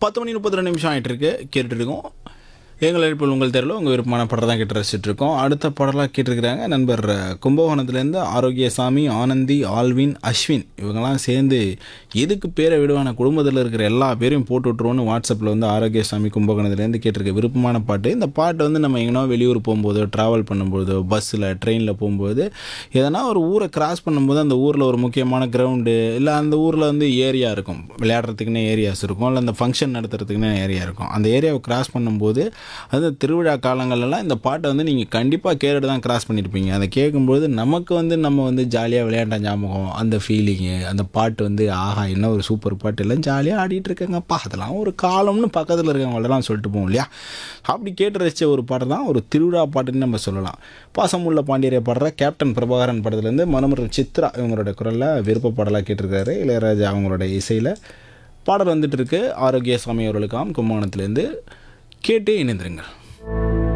பத்து மணி முப்பத்தி ரெண்டு நிமிஷம் ஆகிட்டு இருக்கு கேட்டுட்டு இருக்கோம் எங்கள் எழுப்பில் உங்கள் தெருவில் உங்கள் விருப்பமான படம் தான் கேட்டு ரசிச்சுட்டு இருக்கோம் அடுத்த படம்லாம் கேட்டிருக்கிறாங்க நண்பர் கும்பகோணத்துலேருந்து ஆரோக்கியசாமி ஆனந்தி ஆல்வின் அஸ்வின் இவங்கெல்லாம் சேர்ந்து எதுக்கு பேரை விடுவான குடும்பத்தில் இருக்கிற எல்லா பேரையும் போட்டு விட்ருவோன்னு வாட்ஸ்அப்பில் வந்து ஆரோக்கியசாமி கும்பகோணத்துலேருந்து கேட்டிருக்க விருப்பமான பாட்டு இந்த பாட்டு வந்து நம்ம எங்கேனா வெளியூர் போகும்போதோ ட்ராவல் பண்ணும்போதோ பஸ்ஸில் ட்ரெயினில் போகும்போது எதனா ஒரு ஊரை கிராஸ் பண்ணும்போது அந்த ஊரில் ஒரு முக்கியமான கிரவுண்டு இல்லை அந்த ஊரில் வந்து ஏரியா இருக்கும் விளையாடுறதுக்குன்னே ஏரியாஸ் இருக்கும் இல்லை அந்த ஃபங்க்ஷன் நடத்துறதுக்குன்னே ஏரியா இருக்கும் அந்த ஏரியாவை கிராஸ் பண்ணும்போது அது திருவிழா காலங்கள்லாம் இந்த பாட்டை வந்து நீங்கள் கண்டிப்பாக கேட்டுட்டு தான் கிராஸ் பண்ணியிருப்பீங்க அதை கேட்கும்போது நமக்கு வந்து நம்ம வந்து ஜாலியாக விளையாண்ட ஞாபகம் அந்த ஃபீலிங்கு அந்த பாட்டு வந்து ஆஹா என்ன ஒரு சூப்பர் பாட்டு எல்லாம் ஜாலியாக ஆடிட்டு இருக்காங்கப்பா அதெல்லாம் ஒரு காலம்னு பக்கத்தில் இருக்கவங்களெல்லாம் சொல்லிட்டு போவோம் இல்லையா அப்படி கேட்டு ரசித்த ஒரு பாட்டு தான் ஒரு திருவிழா பாட்டுன்னு நம்ம சொல்லலாம் பாசமுள்ள பாண்டியரை பாடுற கேப்டன் பிரபாகரன் படத்துலேருந்து மனமரம் சித்ரா இவங்களோட குரலில் விருப்ப பாடலாக கேட்டிருக்காரு இளையராஜா அவங்களோட இசையில் பாடல் வந்துட்டு இருக்கு ஆரோக்கிய சுவாமி அவர்களுக்காம் கும்பகோணத்துலேருந்து கேட்டு இணைந்திருங்கள்